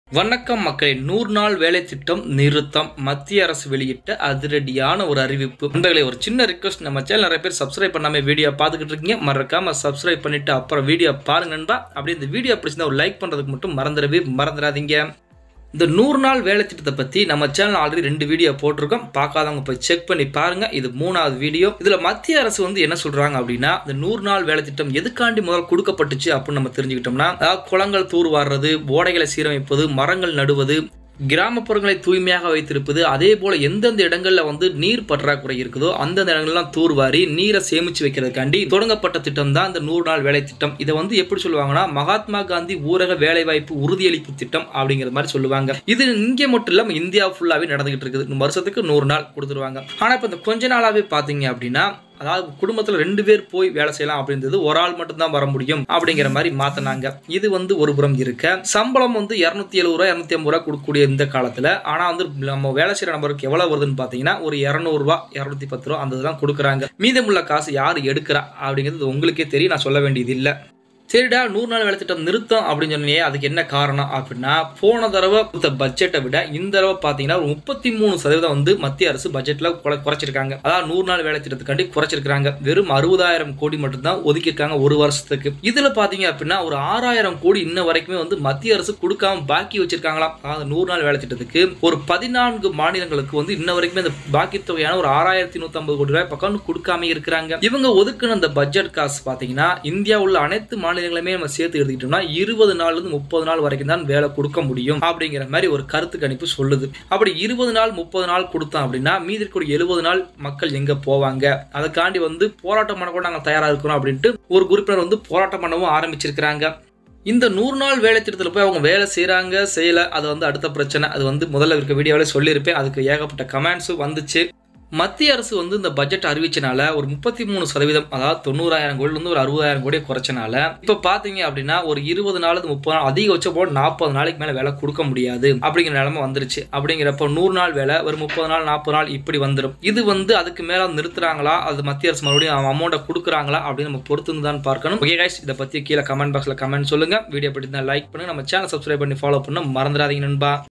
வணக்கம் மக்களே நூறு நாள் வேலை திட்டம் நிறுத்தம் மத்திய அரசு வெளியிட்ட அதிரடியான ஒரு அறிவிப்பு நண்பர்களே ஒரு சின்ன ரிக்வஸ்ட் நம்ம சேனல் நிறைய பேர் சப்ஸ்கிரைப் பண்ணாம வீடியோ பார்த்துக்கிட்டு இருக்கீங்க மறக்காம சப்ஸ்கிரைப் பண்ணிட்டு அப்புறம் வீடியோ பாருங்க நண்பா அப்படி இந்த வீடியோ பிடிச்சிருந்தா ஒரு லைக் பண்றதுக்கு மட்டும் மறந்துடவே மறந்துடாதீங்க இந்த நூறு நாள் வேலை திட்டத்தை பத்தி நம்ம சேனல் ஆல்ரெடி ரெண்டு வீடியோ போட்டிருக்கோம் பார்க்காதவங்க போய் செக் பண்ணி பாருங்க இது மூணாவது வீடியோ இதுல மத்திய அரசு வந்து என்ன சொல்றாங்க அப்படின்னா இந்த நூறு நாள் வேலை திட்டம் எதுக்காண்டி முதல் கொடுக்கப்பட்டுச்சு அப்படின்னு நம்ம தெரிஞ்சுக்கிட்டோம்னா அதாவது குளங்கள் தூர் வாடுறது ஓடைகளை சீரமைப்பது மரங்கள் நடுவது கிராமப்புறங்களை தூய்மையாக வைத்திருப்பது அதே போல எந்தெந்த இடங்கள்ல வந்து நீர் பற்றாக்குறை இருக்குதோ அந்தந்த இடங்கள்லாம் தூர்வாரி நீரை சேமிச்சு வைக்கிறதுக்காண்டி தொடங்கப்பட்ட திட்டம் தான் இந்த நூறு நாள் வேலை திட்டம் இதை வந்து எப்படி சொல்லுவாங்கன்னா மகாத்மா காந்தி ஊரக வேலைவாய்ப்பு உறுதியளிப்பு திட்டம் அப்படிங்கிற மாதிரி சொல்லுவாங்க இது இங்கே மட்டும் இல்லாம இந்தியா ஃபுல்லாவே நடந்துகிட்டு இருக்குது இந்த வருஷத்துக்கு நூறு நாள் கொடுத்துருவாங்க ஆனா இப்ப இந்த கொஞ்ச நாளாவே பாத்தீங்க அப்படின்னா அதாவது குடும்பத்துல ரெண்டு பேர் போய் வேலை செய்யலாம் அப்படின்றது ஒரு ஆள் மட்டும்தான் வர முடியும் அப்படிங்கிற மாதிரி மாத்தினாங்க இது வந்து ஒரு புறம் இருக்க சம்பளம் வந்து இரநூத்தி எழுபது ரூபா இரநூத்தி ஐம்பது ரூபா கொடுக்கக்கூடிய இந்த காலத்துல ஆனா வந்து நம்ம வேலை செய்யற நபருக்கு எவ்வளவு வருதுன்னு பாத்தீங்கன்னா ஒரு இரநூறு ரூபா இரநூத்தி பத்து ரூபா அந்த இதெல்லாம் கொடுக்குறாங்க மீதமுள்ள காசு யார் எடுக்கிறா அப்படிங்கிறது உங்களுக்கே தெரியும் நான் சொல்ல வேண்டியது இல்லை சரிடா நூறு நாள் வேலை திட்டம் நிறுத்தம் அப்படின்னு சொன்னீங்க அதுக்கு என்ன காரணம் அப்படின்னா போன தடவை கொடுத்த பட்ஜெட்டை விட இந்த தடவை பார்த்தீங்கன்னா ஒரு முப்பத்தி மூணு சதவீதம் வந்து மத்திய அரசு பட்ஜெட்ல குறைச்சிருக்காங்க அதாவது நூறு நாள் வேலை திட்டத்துக்காண்டி குறைச்சிருக்காங்க வெறும் அறுபதாயிரம் கோடி மட்டும்தான் ஒதுக்கியிருக்காங்க ஒரு வருஷத்துக்கு இதுல பாத்தீங்க அப்படின்னா ஒரு ஆறாயிரம் கோடி இன்ன வரைக்குமே வந்து மத்திய அரசு கொடுக்காம பாக்கி வச்சிருக்காங்களாம் அதாவது நூறு நாள் வேலை திட்டத்துக்கு ஒரு பதினான்கு மாநிலங்களுக்கு வந்து இன்ன வரைக்குமே இந்த பாக்கி தொகையான ஒரு ஆறாயிரத்தி நூத்தி ஐம்பது கோடி ரூபாய் பக்கம் கொடுக்காம இருக்கிறாங்க இவங்க ஒதுக்குன அந்த பட்ஜெட் காசு பாத்தீங்கன்னா இந்தியா உள்ள அனைத்து மாநில மாநிலங்களுமே நம்ம சேர்த்து எடுத்துக்கிட்டோம்னா இருபது நாள்ல இருந்து முப்பது நாள் வரைக்கும் தான் வேலை கொடுக்க முடியும் அப்படிங்கிற மாதிரி ஒரு கருத்து கணிப்பு சொல்லுது அப்படி இருபது நாள் முப்பது நாள் கொடுத்தோம் அப்படின்னா மீதி இருக்கக்கூடிய எழுபது நாள் மக்கள் எங்க போவாங்க அதுக்காண்டி வந்து போராட்டம் பண்ண கூட நாங்கள் தயாரா இருக்கிறோம் அப்படின்ட்டு ஒரு உறுப்பினர் வந்து போராட்டம் பண்ணவும் ஆரம்பிச்சிருக்கிறாங்க இந்த நூறு நாள் வேலை திட்டத்தில் போய் அவங்க வேலை செய்கிறாங்க செய்யலை அது வந்து அடுத்த பிரச்சனை அது வந்து முதல்ல இருக்க வீடியோவில் சொல்லியிருப்பேன் அதுக்கு ஏகப்பட்ட கமெண்ட்ஸும் வந்துச்சு மத்திய அரசு வந்து இந்த பட்ஜெட் அறிவிச்சனால ஒரு முப்பத்தி மூணு சதவீதம் அதாவது தொண்ணூறாயிரம் கோடி வந்து ஒரு அறுபதாயிரம் கோடியை குறைச்சனால இப்போ பார்த்தீங்க அப்படின்னா ஒரு இருபது நாள் முப்பது நாள் அதிகபட்சம் போல் நாற்பது நாளைக்கு மேலே வேலை கொடுக்க முடியாது அப்படிங்கிற நிலைமை வந்துருச்சு அப்படிங்கிறப்போ நூறு நாள் வேலை ஒரு முப்பது நாள் நாற்பது நாள் இப்படி வந்துடும் இது வந்து அதுக்கு மேலே நிறுத்துறாங்களா அது மத்திய அரசு மறுபடியும் அமௌண்ட்டை கொடுக்குறாங்களா அப்படின்னு நம்ம பொறுத்து தான் பார்க்கணும் ஓகே கைஸ் இதை பற்றி கீழே கமெண்ட் பாக்ஸில் கமெண்ட் சொல்லுங்க வீடியோ பிடிச்சா லைக் பண்ணுங்க நம்ம சேனல் சப்ஸ்கிரைப் பண்ணி ஃபாலோ பண்ண மறந்துடாதீங்க நண்பா